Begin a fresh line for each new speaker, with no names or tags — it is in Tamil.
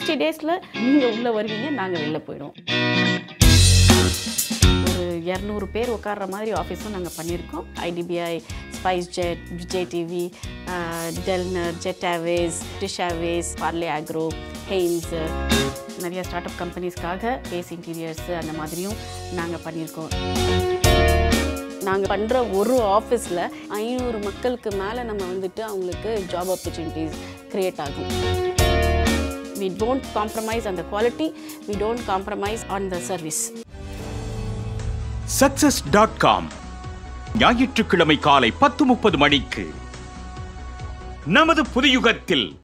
சிக்ஸ்டி டேஸில் நீங்கள் உள்ளே வருவீங்க நாங்கள் வெளில போயிடுவோம் ஒரு இரநூறு பேர் உட்கார்ற மாதிரி ஆஃபீஸும் நாங்கள் பண்ணியிருக்கோம் IDBI Spice Jet Vijay TV Telenor Jet Airways Dish Airways Parle Agro Heinz நிறைய ஸ்டார்ட் அப் கம்பெனிஸ்க்காக பேஸ் இன்டீரியர்ஸ் அந்த மாதிரியும் நாங்கள் பண்ணியிருக்கோம் நாங்கள் பண்ணுற ஒரு ஆஃபீஸில் ஐநூறு மக்களுக்கு மேலே நம்ம வந்துட்டு அவங்களுக்கு ஜாப் ஆப்பர்ச்சுனிட்டிஸ் க்ரியேட் ஆகும் we don't compromise on the quality we don't compromise on the service
success dot com ஞாயிற்றுக்கிழமை காலை பத்து முப்பது மணிக்கு நமது புதுயுகத்தில்